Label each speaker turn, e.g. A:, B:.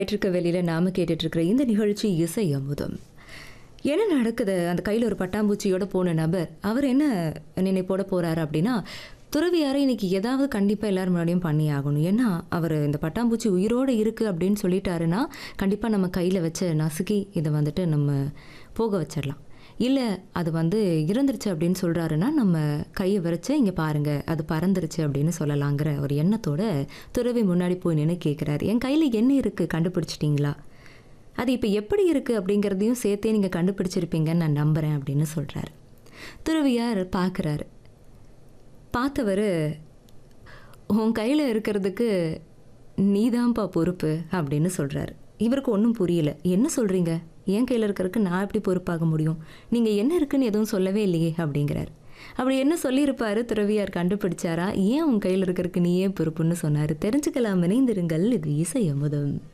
A: கேட்டிருக்க வெளியில் நாம கேட்டுட்டு இருக்கிற இந்த நிகழ்ச்சி இசை அமுதம் என்ன நடக்குது அந்த கையில் ஒரு பட்டாம்பூச்சியோட போன நபர் அவர் என்ன நினைப்போட போறாரு அப்படின்னா துறவியாரை இன்னைக்கு ஏதாவது கண்டிப்பாக எல்லாரும் முன்னாடியும் பண்ணி ஆகணும் ஏன்னா அவர் இந்த பட்டாம்பூச்சி உயிரோடு இருக்குது அப்படின்னு சொல்லிட்டாருன்னா கண்டிப்பாக நம்ம கையில் வச்சு நசுக்கி இதை வந்துட்டு நம்ம போக வச்சிடலாம் இல்லை அது வந்து இறந்துருச்சு அப்படின்னு சொல்கிறாருன்னா நம்ம கையை விரைச்சு இங்கே பாருங்க அது பறந்துருச்சு அப்படின்னு சொல்லலாங்கிற ஒரு எண்ணத்தோட துறவி முன்னாடி போய் நின்று கேட்குறாரு என் கையில் என்ன இருக்குது கண்டுபிடிச்சிட்டிங்களா அது இப்போ எப்படி இருக்குது அப்படிங்கிறதையும் சேர்த்தே நீங்கள் கண்டுபிடிச்சிருப்பீங்கன்னு நான் நம்புகிறேன் அப்படின்னு சொல்கிறாரு துறவியார் பார்க்குறாரு பார்த்தவர் உன் கையில் இருக்கிறதுக்கு நீதான்ப்பா பொறுப்பு அப்படின்னு சொல்கிறாரு இவருக்கு ஒன்றும் புரியல என்ன சொல்கிறீங்க என் கையில் இருக்கிறதுக்கு நான் எப்படி பொறுப்பாக முடியும் நீங்கள் என்ன இருக்குன்னு எதுவும் சொல்லவே இல்லையே அப்படிங்கிறாரு அப்படி என்ன சொல்லியிருப்பாரு துறவியார் கண்டுபிடிச்சாரா ஏன் உன் கையில் இருக்கிறதுக்கு நீயே பொறுப்புன்னு சொன்னார் தெரிஞ்சுக்கலாம் இணைந்திருங்கள் இது இசை அமுதம்